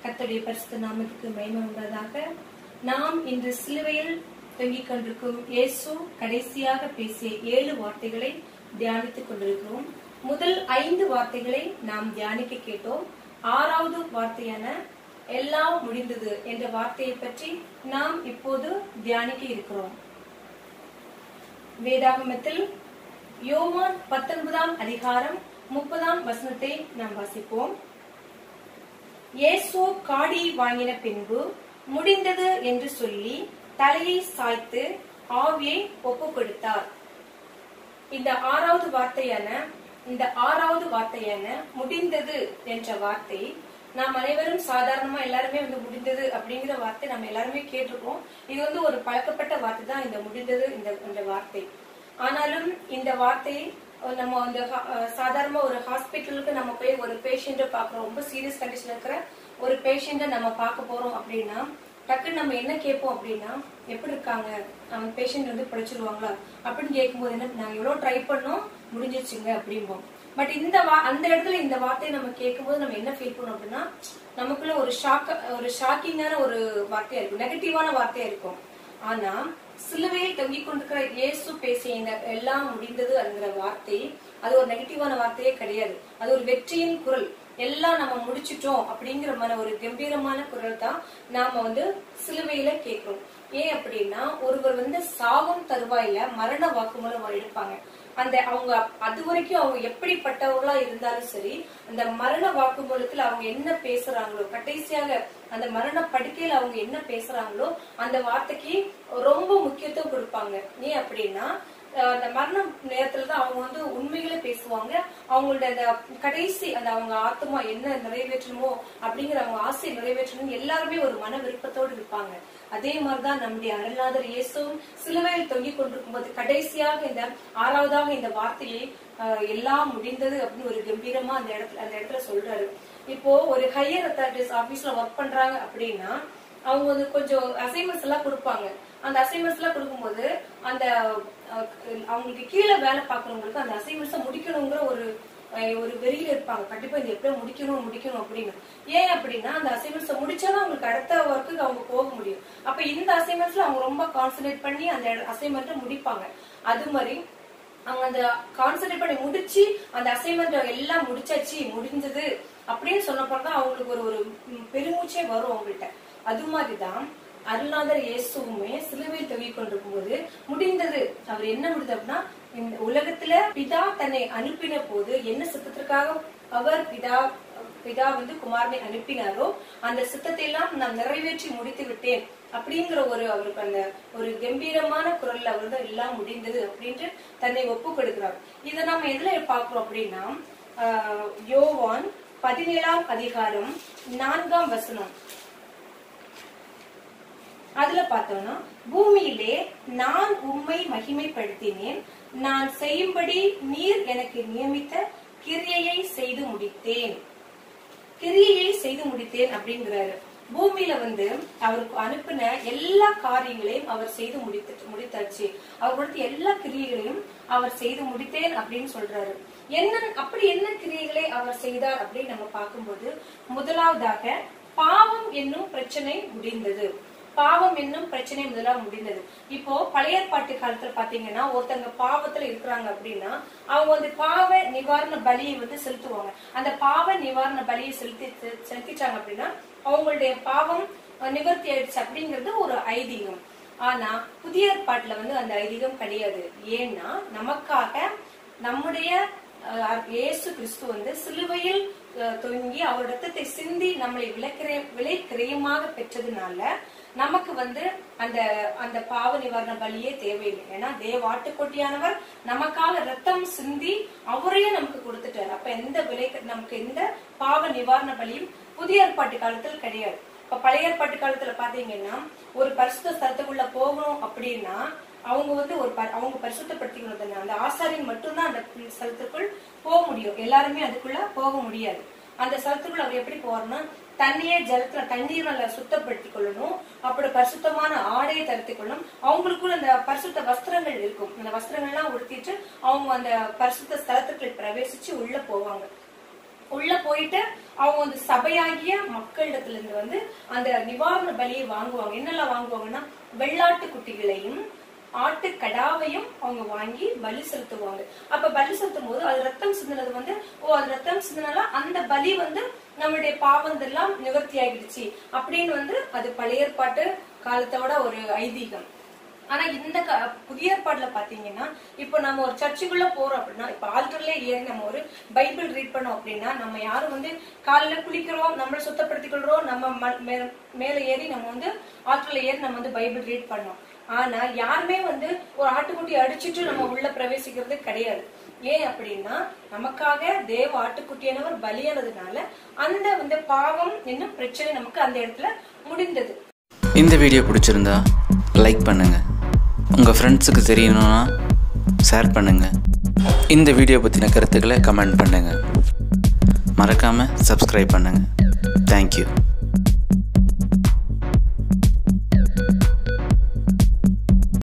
கர்த்தருடைய பரிசுத்த நாமத்துக்கு மகிமை உண்டதாக நாம் இன்று சிலுவையில் தொங்கிக் கொண்டிருக்கும் இயேசு கடைசியாக பேசிய ஏழு வார்த்தைகளை தியானித்துக் கொண்டிருக்கிறோம் முதல் ஐந்து வார்த்தைகளை நாம் தியானிக்க கேட்டோம் ஆறாவது வார்த்தையான எல்லாம் முடிந்தது என்ற வார்த்தையை பற்றி நாம் இப்போது தியானிக்க இருக்கிறோம் வேதாகமத்தில் யோவான் பத்தொன்பதாம் அதிகாரம் முப்பதாம் வசனத்தை நாம் வாசிப்போம் இயேசு காடி வாங்கின பின்பு முடிந்தது என்று சொல்லி தலையை சாய்த்து ஆவியை ஒப்பு கொடுத்தார் இந்த ஆறாவது வார்த்தையான இந்த ஆறாவது வார்த்தையான முடிந்தது என்ற வார்த்தை நாம் அனைவரும் சாதாரணமா எல்லாருமே வந்து முடிந்தது அப்படிங்கிற வார்த்தை நம்ம எல்லாருமே கேட்டிருக்கோம் இது வந்து ஒரு பழக்கப்பட்ட வார்த்தை தான் இந்த முடிந்தது இந்த இந்த வார்த்தை ஆனாலும் இந்த வார்த்தை நம்ம வந்து சாதாரண ஒரு ஹாஸ்பிட்டலுக்கு நம்ம போய் ஒரு பேஷண்ட்டை பார்க்குறோம் ரொம்ப சீரியஸ் கண்டிஷன்ல இருக்கிற ஒரு பேஷண்ட்டை நம்ம பார்க்க போறோம் அப்படின்னா டக்குன்னு நம்ம என்ன கேட்போம் அப்படின்னா எப்படி இருக்காங்க அவங்க பேஷண்ட் வந்து பிடிச்சிருவாங்களா அப்படின்னு கேட்கும்போது என்ன நாங்க எவ்வளவு ட்ரை பண்ணோம் முடிஞ்சிருச்சுங்க அப்படிம்போம் பட் இந்த வா அந்த இடத்துல இந்த வார்த்தையை நம்ம கேட்கும்போது நம்ம என்ன ஃபீல் பண்ணோம் அப்படின்னா நமக்குள்ள ஒரு ஷாக் ஒரு ஷாக்கிங்கான ஒரு வார்த்தையா இருக்கும் நெகட்டிவான வார்த்தையா இருக்கும் ஆனா சிலுவையில் தொங்கிக் கொண்டிருக்கிற இயேசு பேசிய இந்த எல்லாம் முடிந்தது என்கிற வார்த்தை அது ஒரு நெகட்டிவான வார்த்தையே கிடையாது அது ஒரு வெற்றியின் குரல் எல்லாம் நம்ம முடிச்சிட்டோம் அப்படிங்கிற மாதிரி ஒரு கம்பீரமான குரல் தான் நாம வந்து சிலுவையில கேட்கிறோம் ஏன் அப்படின்னா ஒருவர் வந்து சாவும் தருவாயில மரண வாக்குமூலம் எடுப்பாங்க அந்த அவங்க அது வரைக்கும் அவங்க எப்படிப்பட்டவர்களா இருந்தாலும் சரி அந்த மரண வாக்குமூலத்துல அவங்க என்ன பேசுறாங்களோ கடைசியாக அந்த மரண படுக்கையில அவங்க என்ன பேசுறாங்களோ அந்த வார்த்தைக்கு ரொம்ப முக்கியத்துவம் கொடுப்பாங்க ஏன் அப்படின்னா அந்த மரண நேரத்துல தான் அவங்க வந்து உண்மைகளை பேசுவாங்க அவங்களோட அந்த கடைசி அந்த அவங்க ஆத்மா என்ன நிறைவேற்றணுமோ அப்படிங்கிற அவங்க ஆசையை நிறைவேற்றணும் எல்லாருமே ஒரு மன விருப்பத்தோடு இருப்பாங்க அதே மாதிரிதான் நம்முடைய அருளாதர் இயேசுவும் சிலுவையில் தொங்கிக் கொண்டிருக்கும் போது கடைசியாக இந்த ஆறாவதாக இந்த வார்த்தையை எல்லாம் முடிந்தது அப்படின்னு ஒரு கம்பீரமா அந்த இடத்துல அந்த இடத்துல சொல்றாரு இப்போ ஒரு ஹையர் அத்தாரிட்டிஸ் ஆபீஸ்ல ஒர்க் பண்றாங்க அப்படின்னா அவங்க வந்து கொஞ்சம் அசைன்மெண்ட்ஸ் எல்லாம் கொடுப்பாங்க அந்த அசைன்மெண்ட்ஸ் எல்லாம் கொடுக்கும்போது அந்த அவங்களுக்கு கீழே வேலை பாக்குறவங்களுக்கு அந்த அசைன்மெண்ட்ஸ் முடிக்கணுங்கிற ஒரு ஒரு வெறியில இருப்பாங்க கண்டிப்பா இது எப்படியும் முடிக்கணும் முடிக்கணும் அப்படின்னு ஏன் அப்படின்னா அந்த அசைன்மெண்ட்ஸ் முடிச்சாதான் அவங்களுக்கு அடுத்த ஒர்க்குக்கு அவங்க போக முடியும் அப்ப இந்த அசைன்மெண்ட்ஸ்ல அவங்க ரொம்ப கான்சென்ட்ரேட் பண்ணி அந்த அசைன்மெண்ட்டை முடிப்பாங்க அது மாதிரி அவங்க அந்த கான்சென்ட்ரேட் பண்ணி முடிச்சு அந்த அசைன்மெண்ட் எல்லாம் முடிச்சாச்சு முடிஞ்சது அப்படின்னு சொன்னப்பதான் அவங்களுக்கு ஒரு ஒரு பெருமூச்சே வரும் அவங்கள்ட்ட அது மாதிரிதான் அருள்நாதர் இயேசுவுமே சிலுவையில் தொகை கொண்டிருக்கும் போது முடிந்தது அவர் என்ன முடிந்தது அப்படின்னா இந்த உலகத்துல பிதா தன்னை அனுப்பின போது என்ன சித்தத்திற்காக அவர் பிதா பிதா வந்து குமாரனை அனுப்பினாரோ அந்த சித்தத்தை எல்லாம் நான் நிறைவேற்றி முடித்து விட்டேன் அப்படிங்கிற ஒரு அவருக்கு அந்த ஒரு கம்பீரமான குரல்ல அவர் தான் எல்லாம் முடிந்தது அப்படின்ட்டு தன்னை ஒப்பு கொடுக்கிறார் இதை நம்ம எதுல பாக்குறோம் அப்படின்னா யோவான் பதினேழாம் அதிகாரம் நான்காம் வசனம் அதுல பார்த்தோம்னா பூமியிலே நான் உம்மை மகிமைப்படுத்தினேன் நான் செய்யும்படி நீர் எனக்கு நியமித்த கிரியையை செய்து முடித்தேன் கிரியையை செய்து முடித்தேன் அப்படிங்கிறாரு பூமியில வந்து அவருக்கு அனுப்பின எல்லா காரியங்களையும் அவர் செய்து முடித்து முடித்தாச்சு அவர் கொடுத்த எல்லா கிரியைகளையும் அவர் செய்து முடித்தேன் அப்படின்னு சொல்றாரு என்ன அப்படி என்ன கிரியைகளை அவர் செய்தார் அப்படின்னு நம்ம பார்க்கும்போது முதலாவதாக பாவம் என்னும் பிரச்சனை முடிந்தது பாவம் என்னும் பிரச்சனை முதலாம் முடிந்தது இப்போ பழைய பாட்டு காலத்துல பாத்தீங்கன்னா ஒருத்தங்க பாவத்துல இருக்கிறாங்க அப்படின்னா அவங்க வந்து பாவ நிவாரண பலியை வந்து செலுத்துவாங்க அந்த பாவ நிவாரண பலியை செலுத்தி செலுத்திச்சாங்க அப்படின்னா அவங்களுடைய பாவம் நிவர்த்தி ஆயிடுச்சு அப்படிங்கிறது ஒரு ஐதீகம் ஆனா புதிய ஏற்பாட்டுல வந்து அந்த ஐதீகம் கிடையாது ஏன்னா நமக்காக நம்முடைய இயேசு கிறிஸ்து வந்து சிலுவையில் தொங்கி அவர் ரத்தத்தை சிந்தி நம்மளை விளக்கிற விலை கிரயமாக பெற்றதுனால நமக்கு வந்து அந்த அந்த பாவ நிவாரண பலியே தேவையில்லை ஏன்னா தேவாட்டுக்கொட்டியானவர் நமக்காக ரத்தம் சிந்தி அவரையே நமக்கு கொடுத்துட்டாரு அப்ப எந்த விலை நமக்கு எந்த பாவ நிவாரண பலியும் புதிய ஏற்பாட்டு காலத்தில் கிடையாது இப்ப பழைய ஏற்பாட்டு காலத்துல பாத்தீங்கன்னா ஒரு பரிசுத்த ஸ்தலத்துக்குள்ள போகணும் அப்படின்னா அவங்க வந்து ஒரு அவங்க பரிசுத்தப்படுத்திக்கணும் அந்த ஆசாரியன் மட்டும்தான் அந்த ஸ்தலத்துக்குள் போக முடியும் எல்லாருமே அதுக்குள்ள போக முடியாது அந்த ஸ்தலத்துக்குள்ள அவர் எப்படி போவார்னா தண்ணியே ஜலத்துல தண்ணீர் நல்லா சுத்தப்படுத்தி கொள்ளணும் அப்படி பரிசுத்தமான ஆடையை தருத்திக் கொள்ளணும் அவங்களுக்குள்ள அந்த பரிசுத்த வஸ்திரங்கள் இருக்கும் அந்த வஸ்திரங்கள்லாம் உடுத்திட்டு அவங்க அந்த பரிசுத்த ஸ்தலத்துக்குள் பிரவேசிச்சு உள்ள போவாங்க உள்ள போயிட்டு அவங்க வந்து சபையாகிய மக்களிடத்துல இருந்து வந்து அந்த நிவாரண பலியை வாங்குவாங்க என்னெல்லாம் வாங்குவாங்கன்னா வெள்ளாட்டு குட்டிகளையும் ஆட்டு கடாவையும் அவங்க வாங்கி பலி செலுத்துவாங்க அப்ப பலி செலுத்தும் போது அது ரத்தம் சிந்தினது வந்து ஓ அது ரத்தம் சிந்தினால அந்த பலி வந்து நம்மளுடைய பாவந்தெல்லாம் நிவர்த்தி ஆகிடுச்சு அப்படின்னு வந்து அது பழைய ஏற்பாட்டு காலத்தோட ஒரு ஐதீகம் ஆனா இந்த க- புதிய ஏற்பாடுல பாத்தீங்கன்னா இப்போ நம்ம ஒரு சர்ச்சுக்குள்ள போறோம் அப்படின்னா இப்ப ஆல்டர்ல ஏறி நம்ம ஒரு பைபிள் ரீட் பண்ணோம் அப்படின்னா நம்ம யாரும் வந்து காலையில குளிக்கிறோம் நம்மளை சுத்தப்படுத்திக் கொள்றோம் நம்ம ம- மே- மேல ஏறி நம்ம வந்து ஆல்டர்ல ஏறி நம்ம வந்து பைபிள் ரீட் பண்ணோம் ஆனா யாருமே வந்து ஒரு ஆட்டுக்குட்டி அடிச்சிட்டு நம்ம உள்ள பிரவேசிக்கிறது கிடையாது ஏன் அப்படின்னா நமக்காக தேவ ஆட்டுக்குட்டியானவர் பலியானதுனால அந்த வந்து பாவம் என்னும் பிரச்சனை நமக்கு அந்த இடத்துல முடிந்தது இந்த வீடியோ பிடிச்சிருந்தா லைக் பண்ணுங்கள் உங்கள் ஃப்ரெண்ட்ஸுக்கு தெரியணும்னா ஷேர் பண்ணுங்கள் இந்த வீடியோ பற்றின கருத்துக்களை கமெண்ட் பண்ணுங்கள் மறக்காமல் சப்ஸ்கிரைப் பண்ணுங்கள் தேங்க்யூ